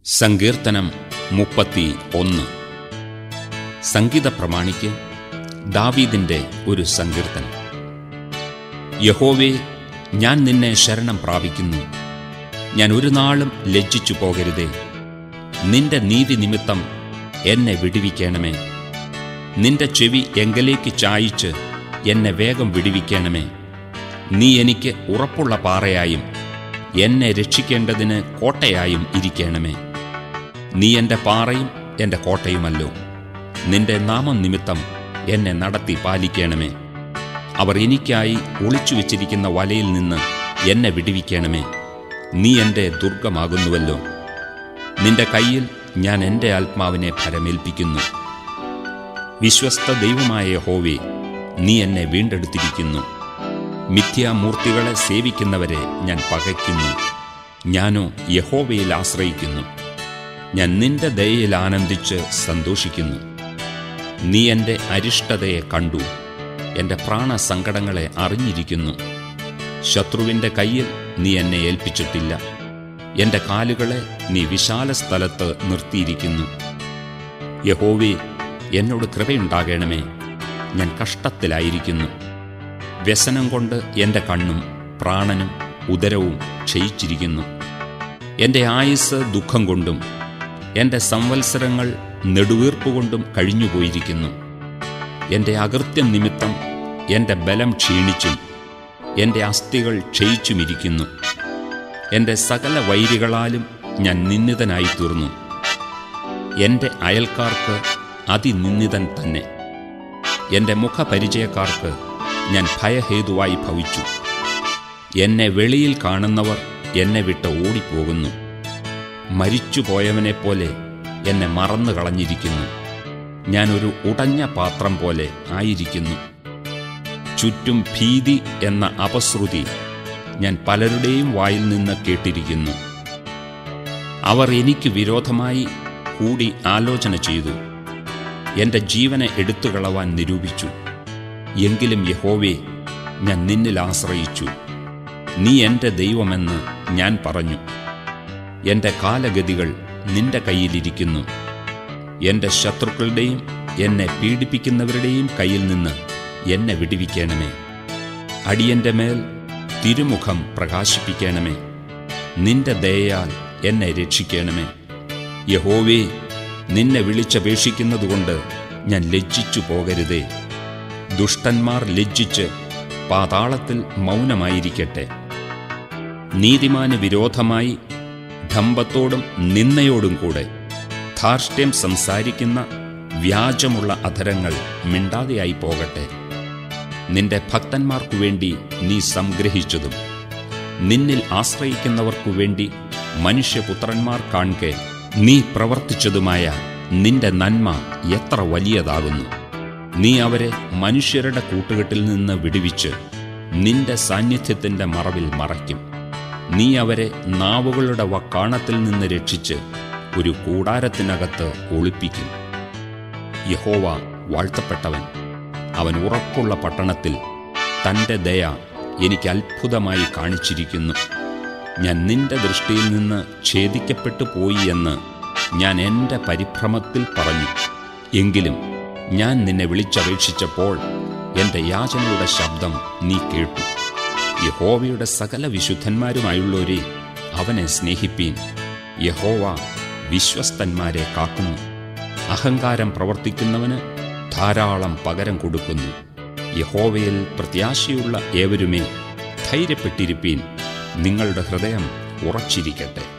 സങ്കീർത്തനം മുപ്പത്തി ഒന്ന് സംഗീത പ്രമാണിക്ക് ദാവീദിന്റെ ഒരു സങ്കീർത്തനം യഹോവേ ഞാൻ നിന്നെ ശരണം പ്രാപിക്കുന്നു ഞാൻ ഒരു നാളും ലജ്ജിച്ചു പോകരുതേ നിന്റെ നീതി നിമിത്തം എന്നെ വിടുവിക്കണമേ നിന്റെ ചെവി എങ്കലേക്ക് ചായിച്ച് എന്നെ വേഗം വിടുവിക്കണമേ നീ എനിക്ക് ഉറപ്പുള്ള പാറയായും എന്നെ രക്ഷിക്കേണ്ടതിന് കോട്ടയായും ഇരിക്കണമേ നീ എൻ്റെ പാറയും എൻ്റെ കോട്ടയുമല്ലോ നിന്റെ നാമം നിമിത്തം എന്നെ നടത്തി പാലിക്കണമേ അവർ എനിക്കായി ഒളിച്ചു വച്ചിരിക്കുന്ന വലയിൽ നിന്ന് എന്നെ വിടുവിക്കണമേ നീ എൻ്റെ ദുർഗമാകുന്നുവല്ലോ നിന്റെ കയ്യിൽ ഞാൻ എൻ്റെ ആത്മാവിനെ ഫലമേൽപ്പിക്കുന്നു വിശ്വസ്ത ദൈവമായ ഹോവേ നീ എന്നെ വീണ്ടെടുത്തിരിക്കുന്നു മിഥ്യാമൂർത്തികളെ സേവിക്കുന്നവരെ ഞാൻ പകയ്ക്കുന്നു ഞാനോ യഹോവയിൽ ആശ്രയിക്കുന്നു ഞാൻ നിന്റെ ദയയിൽ ആനന്ദിച്ച് സന്തോഷിക്കുന്നു നീ എൻ്റെ അരിഷ്ടതയെ കണ്ടു എൻ്റെ പ്രാണസങ്കടങ്ങളെ അറിഞ്ഞിരിക്കുന്നു ശത്രുവിൻ്റെ കയ്യിൽ നീ എന്നെ ഏൽപ്പിച്ചിട്ടില്ല എൻ്റെ കാലുകളെ നീ വിശാല സ്ഥലത്ത് നിർത്തിയിരിക്കുന്നു യഹോവേ എന്നോട് കൃപയുണ്ടാകണമേ ഞാൻ കഷ്ടത്തിലായിരിക്കുന്നു വ്യസനം കൊണ്ട് എൻ്റെ കണ്ണും പ്രാണനും ഉദരവും ക്ഷയിച്ചിരിക്കുന്നു എൻ്റെ ആയുസ് ദുഃഖം കൊണ്ടും എൻ്റെ സംവത്സരങ്ങൾ നെടുവീർപ്പുകൊണ്ടും കഴിഞ്ഞുപോയിരിക്കുന്നു എൻ്റെ അകൃത്യം നിമിത്തം എൻ്റെ ബലം ക്ഷീണിച്ചും എൻ്റെ അസ്ഥികൾ ക്ഷയിച്ചുമിരിക്കുന്നു എൻ്റെ സകല വൈരികളാലും ഞാൻ നിന്ദിതനായി തീർന്നു എൻ്റെ അയൽക്കാർക്ക് അതിനിന്ദിതൻ തന്നെ എൻ്റെ മുഖപരിചയക്കാർക്ക് ഞാൻ ഭയഹേതുവായി ഭവിച്ചു എന്നെ വെളിയിൽ കാണുന്നവർ എന്നെ വിട്ട് ഓടിപ്പോകുന്നു മരിച്ചുപോയവനെപ്പോലെ എന്നെ മറന്നു കളഞ്ഞിരിക്കുന്നു ഞാനൊരു ഉടഞ്ഞ പാത്രം പോലെ ആയിരിക്കുന്നു ചുറ്റും ഭീതി എന്ന അപശ്രുതി ഞാൻ പലരുടെയും വായിൽ നിന്ന് കേട്ടിരിക്കുന്നു അവർ എനിക്ക് വിരോധമായി കൂടി ആലോചന ചെയ്തു എൻ്റെ ജീവനെ എടുത്തുകളവാൻ നിരൂപിച്ചു എങ്കിലും യഹോവേ ഞാൻ നിന്നിൽ ആശ്രയിച്ചു നീ എൻ്റെ ദൈവമെന്ന് ഞാൻ പറഞ്ഞു എൻ്റെ കാലഗതികൾ നിന്റെ കയ്യിലിരിക്കുന്നു എൻ്റെ ശത്രുക്കളുടെയും എന്നെ പീഡിപ്പിക്കുന്നവരുടെയും കയ്യിൽ നിന്ന് എന്നെ വിടുവിക്കണമേ അടിയൻ്റെ മേൽ തിരുമുഖം പ്രകാശിപ്പിക്കണമേ നിന്റെ ദയയാൽ എന്നെ രക്ഷിക്കണമേ യഹോവേ നിന്നെ വിളിച്ചപേക്ഷിക്കുന്നതുകൊണ്ട് ഞാൻ ലജ്ജിച്ചു പോകരുതേ ദുഷ്ടന്മാർ ലജ്ജിച്ച് പാതാളത്തിൽ മൗനമായിരിക്കട്ടെ നീതിമാന് വിരോധമായി ഡംബത്തോടും നിന്നയോടും കൂടെ ധാർഷ്ട്യം സംസാരിക്കുന്ന വ്യാജമുള്ള അധരങ്ങൾ മിണ്ടാതെയായി പോകട്ടെ നിന്റെ ഭക്തന്മാർക്കു വേണ്ടി നീ സംഗ്രഹിച്ചതും നിന്നിൽ ആശ്രയിക്കുന്നവർക്കു വേണ്ടി മനുഷ്യപുത്രന്മാർ കാൺകെ നീ പ്രവർത്തിച്ചതുമായ നിന്റെ നന്മ എത്ര വലിയതാകുന്നു നീ അവരെ മനുഷ്യരുടെ കൂട്ടുകെട്ടിൽ നിന്ന് വിടുവിച്ച് നിന്റെ സാന്നിധ്യത്തിൻ്റെ മറവിൽ മറയ്ക്കും നീ അവരെ നാവുകളുടെ വക്കാണത്തിൽ നിന്ന് രക്ഷിച്ച് ഒരു കൂടാരത്തിനകത്ത് ഒളിപ്പിക്കും യഹോവ വാഴ്ത്തപ്പെട്ടവൻ അവൻ ഉറപ്പുള്ള പട്ടണത്തിൽ തൻ്റെ ദയ എനിക്ക് അത്ഭുതമായി കാണിച്ചിരിക്കുന്നു ഞാൻ നിന്റെ ദൃഷ്ടിയിൽ നിന്ന് ഛേദിക്കപ്പെട്ടു പോയി എന്ന് ഞാൻ എൻ്റെ പരിഭ്രമത്തിൽ പറഞ്ഞു എങ്കിലും ഞാൻ നിന്നെ വിളിച്ചപേക്ഷിച്ചപ്പോൾ എൻ്റെ യാചനയുടെ ശബ്ദം നീ കേട്ടു യഹോവയുടെ സകല വിശുദ്ധന്മാരുമായുള്ളവരെ അവനെ സ്നേഹിപ്പീൻ യഹോവ വിശ്വസ്തന്മാരെ കാക്കുന്നു അഹങ്കാരം പ്രവർത്തിക്കുന്നവന് ധാരാളം പകരം കൊടുക്കുന്നു യഹോവയിൽ പ്രത്യാശയുള്ള ഏവരുമേ ധൈര്യപ്പെട്ടിരിപ്പീൻ നിങ്ങളുടെ ഹൃദയം ഉറച്ചിരിക്കട്ടെ